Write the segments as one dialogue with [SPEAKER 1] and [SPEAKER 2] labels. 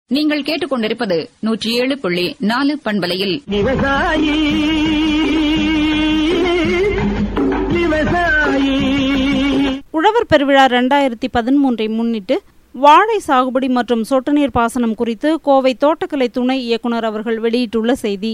[SPEAKER 1] நீங்கள் கேட்டுக்கொண்டிருப்பது நூற்றி ஏழு புள்ளி நாலு பண்பலையில்
[SPEAKER 2] விவசாயி விவசாயி
[SPEAKER 3] உழவர் பெருவிழா ரெண்டாயிரத்தி பதிமூன்றை முன்னிட்டு வாழை சாகுபடி மற்றும் சொட்டு நீர் பாசனம் குறித்து கோவை தோட்டக்கலை துணை இயக்குனர் அவர்கள் வெளியிட்டுள்ள செய்தி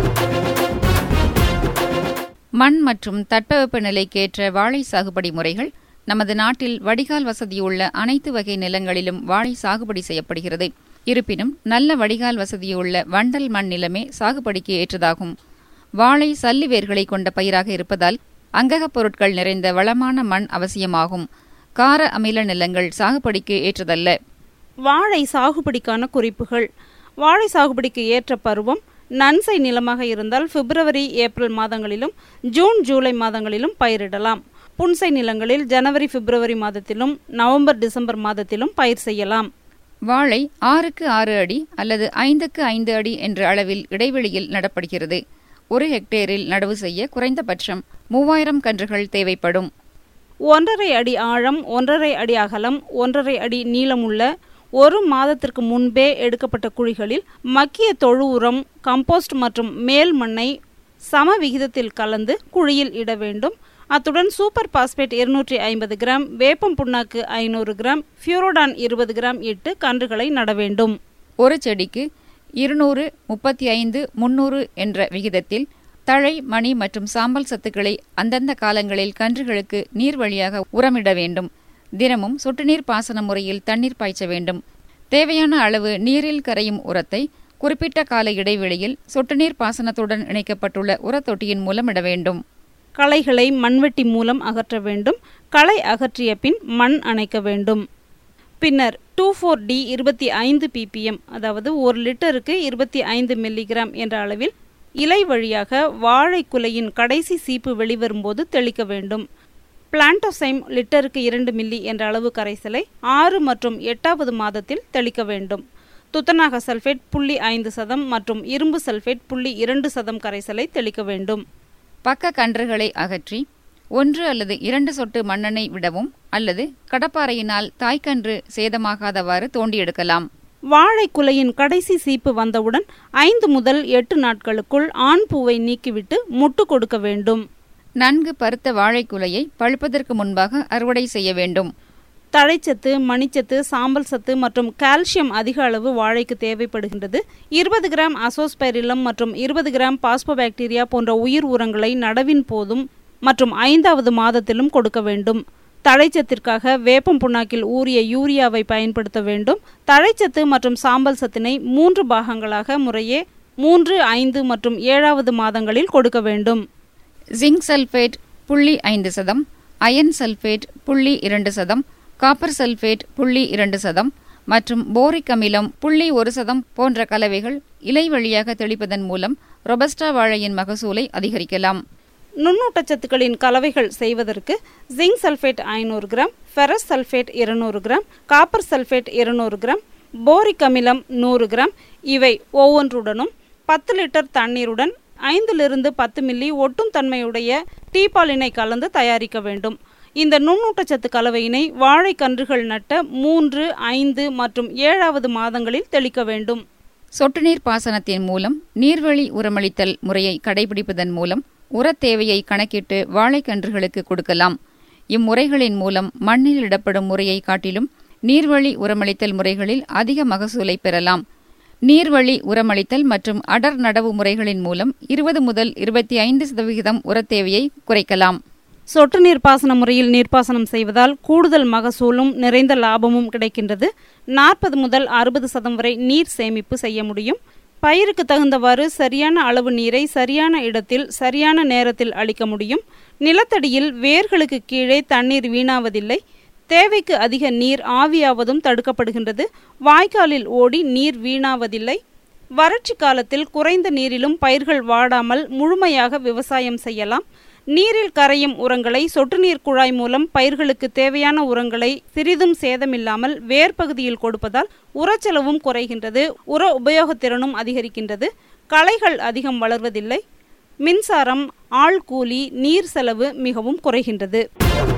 [SPEAKER 1] மண் மற்றும் தட்பவெப்ப நிலைக்கேற்ற வாழை சாகுபடி முறைகள் நமது நாட்டில் வடிகால் வசதியுள்ள அனைத்து வகை நிலங்களிலும் வாழை சாகுபடி செய்யப்படுகிறது இருப்பினும் நல்ல வடிகால் வசதியுள்ள வண்டல் மண் நிலமே சாகுபடிக்கு ஏற்றதாகும் வாழை சல்லி வேர்களை கொண்ட பயிராக இருப்பதால் அங்ககப் பொருட்கள் நிறைந்த வளமான மண் அவசியமாகும் கார அமில நிலங்கள் சாகுபடிக்கு ஏற்றதல்ல
[SPEAKER 3] வாழை சாகுபடிக்கான குறிப்புகள் வாழை சாகுபடிக்கு ஏற்ற பருவம் நன்சை நிலமாக இருந்தால் பிப்ரவரி ஏப்ரல் மாதங்களிலும் ஜூன் ஜூலை மாதங்களிலும் பயிரிடலாம் புன்சை நிலங்களில் ஜனவரி பிப்ரவரி மாதத்திலும் நவம்பர் டிசம்பர் மாதத்திலும் பயிர் செய்யலாம்
[SPEAKER 1] வாழை ஆறுக்கு ஆறு அடி அல்லது ஐந்துக்கு ஐந்து அடி என்ற அளவில் இடைவெளியில் நடப்படுகிறது ஒரு ஹெக்டேரில் நடவு செய்ய குறைந்தபட்சம் மூவாயிரம் கன்றுகள் தேவைப்படும்
[SPEAKER 3] ஒன்றரை அடி ஆழம் ஒன்றரை அடி அகலம் ஒன்றரை அடி நீளமுள்ள ஒரு மாதத்திற்கு முன்பே எடுக்கப்பட்ட குழிகளில் மக்கிய தொழு உரம் கம்போஸ்ட் மற்றும் மேல் மண்ணை சம விகிதத்தில் கலந்து குழியில் இட வேண்டும் அத்துடன் சூப்பர் பாஸ்பேட் இருநூற்றி ஐம்பது கிராம் வேப்பம் புண்ணாக்கு ஐநூறு கிராம் ஃபியூரோடான் இருபது கிராம் இட்டு கன்றுகளை நட வேண்டும்
[SPEAKER 1] ஒரு செடிக்கு இருநூறு முப்பத்தி ஐந்து முன்னூறு என்ற விகிதத்தில் தழை மணி மற்றும் சாம்பல் சத்துக்களை அந்தந்த காலங்களில் கன்றுகளுக்கு நீர் வழியாக உரமிட வேண்டும் தினமும் சொட்டுநீர் பாசன முறையில் தண்ணீர் பாய்ச்ச வேண்டும் தேவையான அளவு நீரில் கரையும் உரத்தை குறிப்பிட்ட கால இடைவெளியில் சொட்டுநீர் பாசனத்துடன் இணைக்கப்பட்டுள்ள உரத்தொட்டியின் மூலம் இட வேண்டும்
[SPEAKER 3] களைகளை மண்வெட்டி மூலம் அகற்ற வேண்டும் களை அகற்றிய பின் மண் அணைக்க வேண்டும் பின்னர் டூ ஃபோர் டி இருபத்தி ஐந்து பிபிஎம் அதாவது ஒரு லிட்டருக்கு இருபத்தி ஐந்து மில்லிகிராம் என்ற அளவில் இலை வழியாக வாழை குலையின் கடைசி சீப்பு வெளிவரும்போது தெளிக்க வேண்டும் பிளான்டோசைம் லிட்டருக்கு இரண்டு மில்லி என்ற அளவு கரைசலை ஆறு மற்றும் எட்டாவது மாதத்தில் தெளிக்க வேண்டும் துத்தநாக சல்ஃபேட் புள்ளி ஐந்து சதம் மற்றும் இரும்பு சல்ஃபேட் புள்ளி இரண்டு சதம் கரைசலை தெளிக்க வேண்டும்
[SPEAKER 1] பக்க கன்றுகளை அகற்றி ஒன்று அல்லது இரண்டு சொட்டு மண்ணெண்ணெய் விடவும் அல்லது கடப்பாறையினால் தாய்க்கன்று சேதமாகாதவாறு தோண்டி எடுக்கலாம்
[SPEAKER 3] வாழை குலையின் கடைசி சீப்பு வந்தவுடன் ஐந்து முதல் எட்டு நாட்களுக்குள் ஆண் பூவை நீக்கிவிட்டு முட்டு கொடுக்க வேண்டும்
[SPEAKER 1] நன்கு பருத்த வாழைக்குலையை பழுப்பதற்கு முன்பாக அறுவடை செய்ய வேண்டும்
[SPEAKER 3] தழைச்சத்து மணிச்சத்து சாம்பல் சத்து மற்றும் கால்சியம் அதிக அளவு வாழைக்கு தேவைப்படுகின்றது இருபது கிராம் அசோஸ்பைரிலம் மற்றும் இருபது கிராம் பாஸ்போபாக்டீரியா போன்ற உயிர் உரங்களை நடவின் போதும் மற்றும் ஐந்தாவது மாதத்திலும் கொடுக்க வேண்டும் தழைச்சத்திற்காக வேப்பம் புண்ணாக்கில் ஊறிய யூரியாவை பயன்படுத்த வேண்டும் தழைச்சத்து மற்றும் சாம்பல் சத்தினை மூன்று பாகங்களாக முறையே மூன்று ஐந்து மற்றும் ஏழாவது மாதங்களில் கொடுக்க வேண்டும்
[SPEAKER 1] ஜிங்க் சல்ஃபேட் புள்ளி ஐந்து சதம் அயன் சல்ஃபேட் புள்ளி இரண்டு சதம் காப்பர் சல்ஃபேட் புள்ளி இரண்டு சதம் மற்றும் போரிக் அமிலம் புள்ளி ஒரு சதம் போன்ற கலவைகள் இலை வழியாக தெளிப்பதன் மூலம் ரொபஸ்டா வாழையின் மகசூலை அதிகரிக்கலாம்
[SPEAKER 3] நுண்ணூட்டச்சத்துக்களின் கலவைகள் செய்வதற்கு ஜிங்க் சல்ஃபேட் ஐநூறு கிராம் ஃபெரஸ் சல்ஃபேட் இருநூறு கிராம் காப்பர் சல்ஃபேட் இருநூறு கிராம் போரிக் அமிலம் நூறு கிராம் இவை ஒவ்வொன்றுடனும் பத்து லிட்டர் தண்ணீருடன் ஐந்திலிருந்து பத்து மில்லி ஒட்டும் தன்மையுடைய டீபாலினை கலந்து தயாரிக்க வேண்டும் இந்த நுண்ணூட்டச்சத்து கலவையினை வாழைக்கன்றுகள் நட்ட மூன்று ஐந்து மற்றும் ஏழாவது மாதங்களில் தெளிக்க வேண்டும்
[SPEAKER 1] சொட்டுநீர் பாசனத்தின் மூலம் நீர்வழி உரமளித்தல் முறையை கடைபிடிப்பதன் மூலம் உரத் தேவையை கணக்கிட்டு வாழைக்கன்றுகளுக்கு கொடுக்கலாம் இம்முறைகளின் மூலம் மண்ணில் இடப்படும் முறையை காட்டிலும் நீர்வழி உரமளித்தல் முறைகளில் அதிக மகசூலை பெறலாம் நீர்வழி உரமளித்தல் மற்றும் அடர் நடவு முறைகளின் மூலம் இருபது முதல் இருபத்தி ஐந்து சதவிகிதம் உரத் தேவையை குறைக்கலாம்
[SPEAKER 3] சொட்டு நீர்ப்பாசன முறையில் நீர்ப்பாசனம் செய்வதால் கூடுதல் மகசூலும் நிறைந்த லாபமும் கிடைக்கின்றது நாற்பது முதல் அறுபது சதம் வரை நீர் சேமிப்பு செய்ய முடியும் பயிருக்கு தகுந்தவாறு சரியான அளவு நீரை சரியான இடத்தில் சரியான நேரத்தில் அளிக்க முடியும் நிலத்தடியில் வேர்களுக்கு கீழே தண்ணீர் வீணாவதில்லை தேவைக்கு அதிக நீர் ஆவியாவதும் தடுக்கப்படுகின்றது வாய்க்காலில் ஓடி நீர் வீணாவதில்லை வறட்சி காலத்தில் குறைந்த நீரிலும் பயிர்கள் வாடாமல் முழுமையாக விவசாயம் செய்யலாம் நீரில் கரையும் உரங்களை சொட்டு நீர் குழாய் மூலம் பயிர்களுக்கு தேவையான உரங்களை சிறிதும் சேதமில்லாமல் வேர் பகுதியில் கொடுப்பதால் உரச்செலவும் குறைகின்றது உர உபயோகத்திறனும் அதிகரிக்கின்றது களைகள் அதிகம் வளர்வதில்லை மின்சாரம் ஆள் கூலி நீர் செலவு மிகவும் குறைகின்றது